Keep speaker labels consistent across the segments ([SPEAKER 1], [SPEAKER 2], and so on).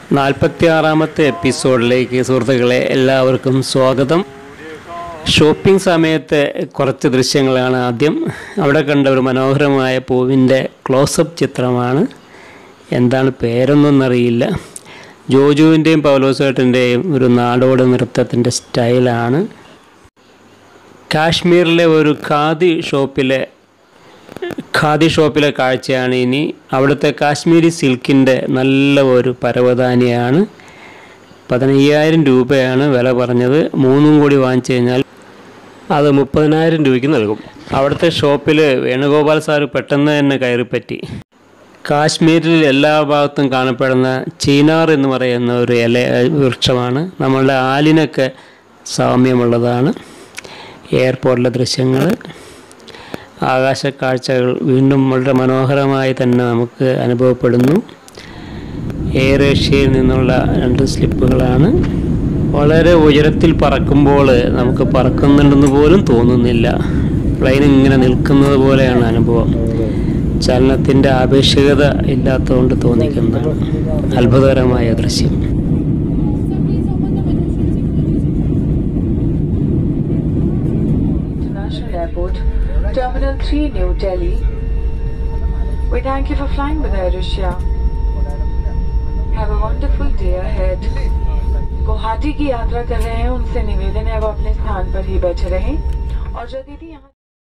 [SPEAKER 1] നാൽപ്പത്തി ആറാമത്തെ എപ്പിസോഡിലേക്ക് സുഹൃത്തുക്കളെ എല്ലാവർക്കും സ്വാഗതം ഷോപ്പിംഗ് സമയത്തെ കുറച്ച് ദൃശ്യങ്ങളാണ് ആദ്യം അവിടെ കണ്ട ഒരു മനോഹരമായ പൂവിൻ്റെ ക്ലോസപ്പ് ചിത്രമാണ് എന്താണ് പേരൊന്നൊന്നറിയില്ല ജോജുവിൻ്റെയും പൗലോസേട്ടൻ്റെയും ഒരു നാടോടി നൃത്തത്തിൻ്റെ സ്റ്റൈലാണ് കാശ്മീരിലെ ഒരു ഖാദി ഷോപ്പിലെ ഖാദി ഷോപ്പിലെ കാഴ്ചയാണ് ഇനി അവിടുത്തെ കാശ്മീരി സിൽക്കിൻ്റെ നല്ല ഒരു പരവതാനിയാണ് പതിനയ്യായിരം രൂപയാണ് വില പറഞ്ഞത് മൂന്നും കൂടി വാങ്ങിച്ചു കഴിഞ്ഞാൽ അത് മുപ്പതിനായിരം രൂപയ്ക്ക് നൽകും അവിടുത്തെ ഷോപ്പിൽ വേണുഗോപാൽ സാറ് പെട്ടെന്ന് തന്നെ കയറിപ്പറ്റി കാശ്മീരിൽ എല്ലാ ഭാഗത്തും കാണപ്പെടുന്ന ചീനാർ എന്ന് പറയുന്ന ഒരു ഇല വൃക്ഷമാണ് നമ്മളുടെ ആലിനൊക്കെ സാമ്യമുള്ളതാണ് എയർപോർട്ടിലെ ദൃശ്യങ്ങൾ ആകാശക്കാഴ്ചകൾ വീണ്ടും വളരെ മനോഹരമായി തന്നെ നമുക്ക് അനുഭവപ്പെടുന്നു എയർ ഏഷ്യയിൽ നിന്നുള്ള രണ്ട് സ്ലിപ്പുകളാണ് വളരെ ഉയരത്തിൽ പറക്കുമ്പോൾ നമുക്ക് പറക്കുന്നുണ്ടെന്ന് പോലും തോന്നുന്നില്ല പ്ലെയിൻ ഇങ്ങനെ നിൽക്കുന്നത് പോലെയാണ് അനുഭവം ചലനത്തിൻ്റെ ആപേക്ഷികത ഇല്ലാത്തതുകൊണ്ട് തോന്നിക്കുന്നത് അത്ഭുതകരമായ ദൃശ്യം
[SPEAKER 2] International Airport, Terminal 3, New Delhi. We thank you for flying with Air Asia. Have a wonderful day ahead. Guwahati की यात्रा कर रहे हैं उनसे निवेदन है वो अपने स्थान पर ही बैठे रहें और जो दीदी यहाँ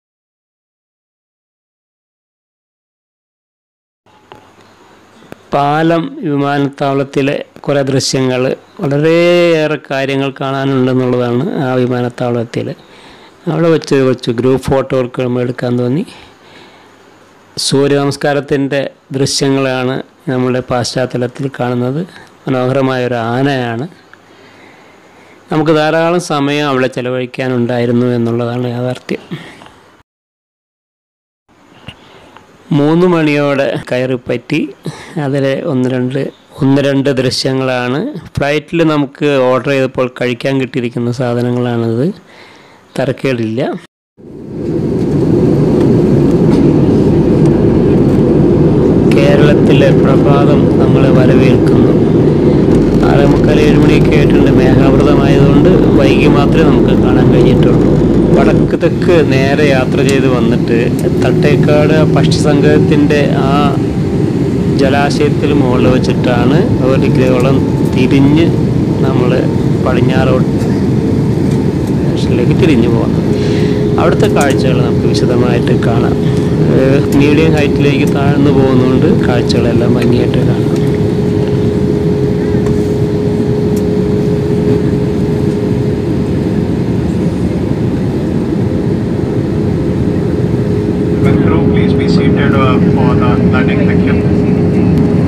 [SPEAKER 1] പാലം വിമാനത്താവളത്തിലെ കുറേ ദൃശ്യങ്ങൾ വളരെയേറെ കാര്യങ്ങൾ കാണാനുണ്ടെന്നുള്ളതാണ് ആ വിമാനത്താവളത്തിൽ അവിടെ വെച്ച് വെച്ച് ഗ്രൂപ്പ് ഫോട്ടോകൾക്ക് നമ്മൾ എടുക്കാൻ തോന്നി സൂര്യ നമസ്കാരത്തിൻ്റെ ദൃശ്യങ്ങളാണ് നമ്മുടെ പാശ്ചാത്തലത്തിൽ കാണുന്നത് മനോഹരമായ ഒരു ആനയാണ് നമുക്ക് ധാരാളം സമയം അവിടെ ചെലവഴിക്കാനുണ്ടായിരുന്നു എന്നുള്ളതാണ് യാഥാർത്ഥ്യം മൂന്ന് മണിയോടെ കയറിപ്പറ്റി അതിൽ ഒന്ന് രണ്ട് ഒന്ന് രണ്ട് ദൃശ്യങ്ങളാണ് ഫ്ലൈറ്റിൽ നമുക്ക് ഓർഡർ ചെയ്തപ്പോൾ കഴിക്കാൻ കിട്ടിയിരിക്കുന്ന സാധനങ്ങളാണിത് തരക്കേടില്ല കേരളത്തിലെ പ്രഭാതം നമ്മളെ വരവേൽക്കുന്നു ആറ് മുക്കാൽ ഏഴ് മണിയൊക്കെ ആയിട്ടുണ്ട് മേഘാവൃതമായതുകൊണ്ട് വൈകി മാത്രമേ നമുക്ക് കാണാൻ കഴിഞ്ഞിട്ടുള്ളൂ വടക്ക് തെക്ക് നേരെ യാത്ര ചെയ്ത് വന്നിട്ട് തട്ടേക്കാട് പക്ഷി സംഘത്തിൻ്റെ ആ ജലാശയത്തിൽ മുകളിൽ വെച്ചിട്ടാണ് ഒരു ഡിഗ്രിയോളം തിരിഞ്ഞ് നമ്മൾ പടിഞ്ഞാറോട്ട് ലേക്ക് തിരിഞ്ഞു പോകാം അവിടുത്തെ കാഴ്ചകൾ നമുക്ക് വിശദമായിട്ട് കാണാം മീഡിയം ഹൈറ്റിലേക്ക് താഴ്ന്നു പോകുന്നതുകൊണ്ട് കാഴ്ചകളെല്ലാം ഭംഗിയായിട്ട് കാണാം
[SPEAKER 3] Well, crew, please be seated uh, for the landing. Thank you.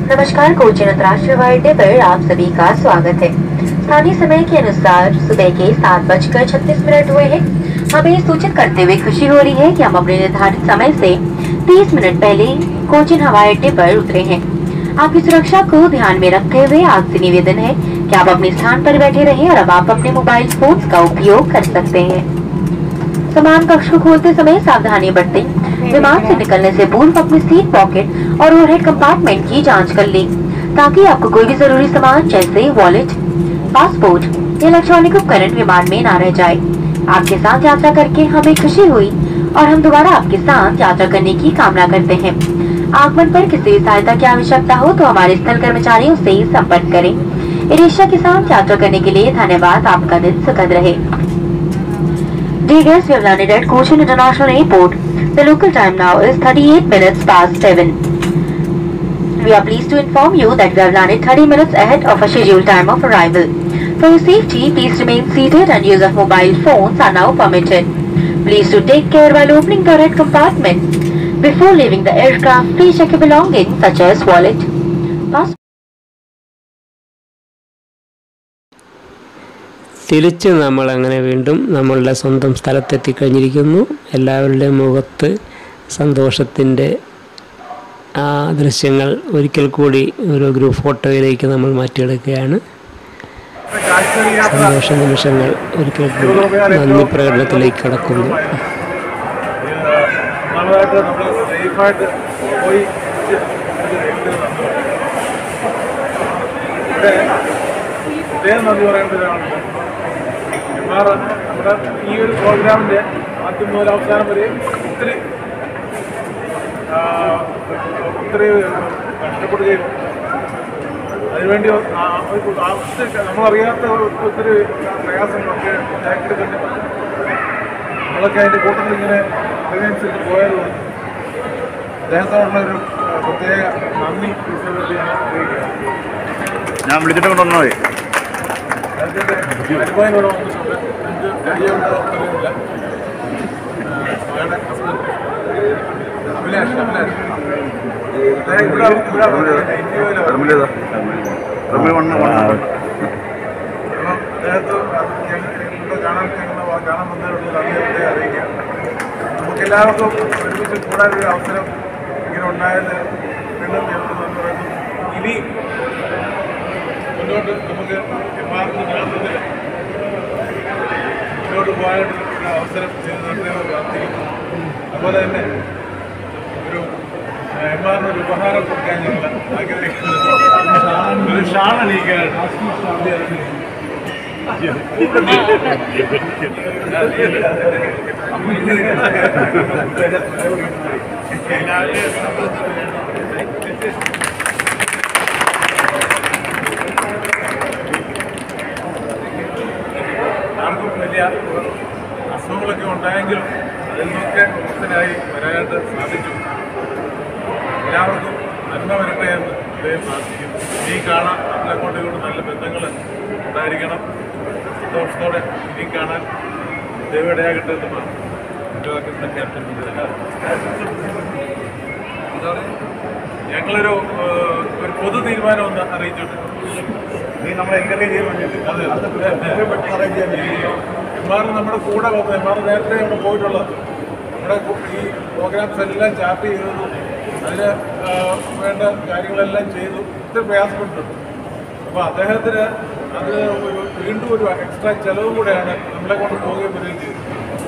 [SPEAKER 4] नमस्कार कोचीन अंतर्राष्ट्रीय हवाई अड्डे पर आप सभी का स्वागत है स्थानीय समय के अनुसार सुबह के सात बजकर छत्तीस मिनट हुए हैं हमें सूचित करते हुए खुशी हो रही है कि हम अपने निर्धारित समय से 30 मिनट पहले कोचीन हवाई अड्डे पर उतरे हैं आपकी सुरक्षा को ध्यान में रखते हुए आपसे निवेदन है कि आप अपने स्थान पर बैठे रहें और अब आप अपने मोबाइल फोन का उपयोग कर सकते हैं सामान कक्ष को खोलते समय सावधानी बरतें विमान से निकलने से पूर्व अपनी सीट पॉकेट और ओवरहेड कंपार्टमेंट की जांच कर लें ताकि आपको कोई भी जरूरी सामान जैसे वॉलेट पासपोर्ट या इलेक्ट्रॉनिक उपकरण विमान में ना रह जाए आपके साथ यात्रा करके हमें खुशी हुई और हम दोबारा आपके साथ यात्रा करने की कामना करते हैं आगमन पर किसी भी सहायता की आवश्यकता हो तो हमारे स्थल कर्मचारियों से संपर्क करें एशिया के साथ यात्रा करने के लिए धन्यवाद आपका दिन सुखद रहे Dear guests, we have landed at Cochin International Airport. The local time now is 38 minutes past 7. We are pleased to inform you that we have landed 30 minutes ahead of our scheduled time of arrival. For your safety, please remain seated and use of mobile phones are now permitted. Please do take care while opening the red compartment. Before leaving the aircraft, please check your belongings such as wallet, passport.
[SPEAKER 1] തിരിച്ച് നമ്മൾ അങ്ങനെ വീണ്ടും നമ്മളുടെ സ്വന്തം സ്ഥലത്തെത്തിക്കഴിഞ്ഞിരിക്കുന്നു എല്ലാവരുടെയും മുഖത്ത് സന്തോഷത്തിൻ്റെ ആ ദൃശ്യങ്ങൾ ഒരിക്കൽ കൂടി ഒരു ഗ്രൂപ്പ് ഫോട്ടോയിലേക്ക് നമ്മൾ മാറ്റിയെടുക്കുകയാണ് സന്തോഷ നിമിഷങ്ങൾ ഒരിക്കൽ കൂടി നന്ദി പ്രകടനത്തിലേക്ക് കടക്കുന്നു
[SPEAKER 3] നല്ലതായിട്ട് നമ്മൾ സേഫായിട്ട് പോയി ഇവിടെ പ്രത്യേകം നന്ദി പറയേണ്ടതാണ് എംആർ നമ്മുടെ ഈ ഒരു പ്രോഗ്രാമിൻ്റെ ആദ്യം മുതൽ അവസാനം വരെ ഒത്തിരി ആ, ഒത്തിരി കഷ്ടപ്പെടുകയും അതിനുവേണ്ടി ആ, ഒരു ആവശ്യം നമ്മളറിയാത്ത ഒത്തിരി പ്രയാസങ്ങളൊക്കെ ഏറ്റെടുക്കേണ്ടി വന്നു. നമ്മളൊക്കെ അതിൻ്റെ കൂട്ടത്തിൽ ഇങ്ങനെ അതിനനുസരിച്ച് പോയതുകൊണ്ട് അദ്ദേഹത്തോടുള്ള ഒരു ആ, പ്രത്യേക നന്ദി ഈ സമയത്ത് ഞാൻ അറിയിക്കുകയാണ്
[SPEAKER 5] ഞാൻ വിളിച്ചിട്ട് കൊണ്ടുവന്നാൽ മതി
[SPEAKER 3] അദ്ദേഹത്തിൻ്റെ അനുഭവം ഇവിടെ വന്നിട്ടുണ്ട് എനിക്ക് കഴിയുണ്ടോ അറിയില്ല അയാളുടെ ഹസ്ബൻഡ് അഭിലാഷ് അഭിലാഷ് അദ്ദേഹം ഇവിടെ ഇവിടെ ഇന്ത്യയിലാണ്
[SPEAKER 5] റമ്മിലേതാ റമ്മിൽ വണ്ണം വണ്ണം
[SPEAKER 3] അപ്പം അദ്ദേഹത്തെ ഞങ്ങൾ കാണാൻ ഞങ്ങൾ കാണാൻ വന്നതിനുള്ള അദ്ദേഹത്തെ അറിയിക്കാം നമുക്ക് എല്ലാവർക്കും ഒരുമിച്ച് കൂടാനൊരു അവസരം ഇങ്ങനെ ഉണ്ടായത് വീണ്ടും ഞങ്ങൾക്ക് നന്ദി പറയുന്നു ഇനി മുന്നോട്ട് നമുക്ക് എമ്മാർക്കും യാത്രത്തിൽ മുന്നോട്ട് പോകാനായിട്ടുള്ള അവസരം ചെയ്തു തരണമെന്ന് പ്രാർത്ഥിക്കുന്നു അതുപോലെ തന്നെ ഒരു എമ്മാറിന് ഒരു ഉപഹാരം കൊടുക്കാൻ ഞങ്ങൾ ആഗ്രഹിക്കുന്നു ഒരു ഷാൾ അണിയിക്കാനാണ് ആർക്കും വലിയ അസുഖങ്ങളൊക്കെ ഉണ്ടായെങ്കിലും അതിൽ നിന്നൊക്കെ മുക്തനായി വരാനായിട്ട് സാധിച്ചു എല്ലാവർക്കും നന്മ വരട്ടെ എന്ന് ദൈവം പ്രാർത്ഥിക്കുന്നു ഇനി കാണാൻ നമ്മളെ കൊണ്ട് ഇങ്ങോട്ട് നല്ല ബന്ധങ്ങൾ ഉണ്ടായിരിക്കണം സന്തോഷത്തോടെ ഇനി കാണാൻ ദൈവം ഇടയാകട്ടെ എന്ന് പ്രാർത്ഥിക്കുന്നു. എൻ്റെ വാക്കിൽ ക്യാപ്റ്റൻ ഞങ്ങളൊരു ഏഹ്, ഒരു പൊതു തീരുമാനം ഒന്ന് അറിയിച്ചിട്ടുണ്ട് നീ നമ്മളെ എൻകറേജ് ചെയ്യാൻ എംആർ നമ്മുടെ കൂടെ വന്നു എംആർ നേരത്തെ അവിടെ പോയിട്ടുള്ളത് നമ്മുടെ കു- ഈ പ്രോഗ്രാംസ് എല്ലാം ചാർട്ട് ചെയ്തതും അതിന് ആ, വേണ്ട കാര്യങ്ങളെല്ലാം ചെയ്തു ഒത്തിരി പ്രയാസപ്പെട്ടിട്ടുണ്ട് അപ്പോൾ അദ്ദേഹത്തിന് അത് ഒരു വീണ്ടും ഒരു എക്സ്ട്രാ ചെലവ് കൂടെയാണ് നമ്മളെ കൊണ്ട് പോവുകയും വരികയും ചെയ്തത്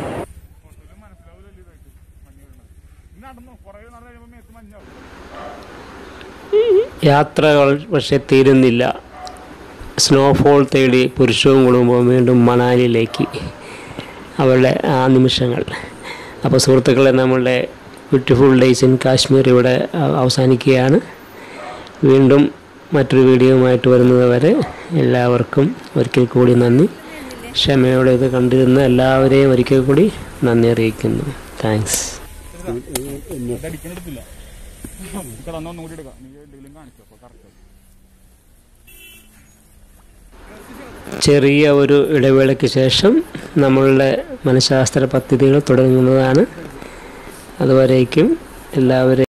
[SPEAKER 1] യാത്രകൾ പക്ഷെ തീരുന്നില്ല സ്നോഫോൾ തേടി പുരുഷവും കുടുംബവും വീണ്ടും മണാലിയിലേക്ക് അവരുടെ ആ നിമിഷങ്ങൾ അപ്പോൾ സുഹൃത്തുക്കളെ നമ്മളുടെ ബ്യൂട്ടിഫുൾ ഡേയ്സ് ഇൻ കാശ്മീർ ഇവിടെ അ- അവസാനിക്കുകയാണ് വീണ്ടും മറ്റൊരു വീഡിയോയുമായിട്ട് വരുന്നത് വരെ എല്ലാവർക്കും ഒരിക്കൽ കൂടി നന്ദി ക്ഷമയോടെ ഇത് കണ്ടിരുന്ന എല്ലാവരെയും ഒരിക്കൽ കൂടി നന്ദി അറിയിക്കുന്നു താങ്ക്സ് ചെറിയ ഒരു ഇടവേളയ്ക്ക് ശേഷം നമ്മളുടെ മനഃശാസ്ത്ര പദ്ധതികൾ തുടങ്ങുന്നതാണ് അതുവരേക്കും എല്ലാവരെയും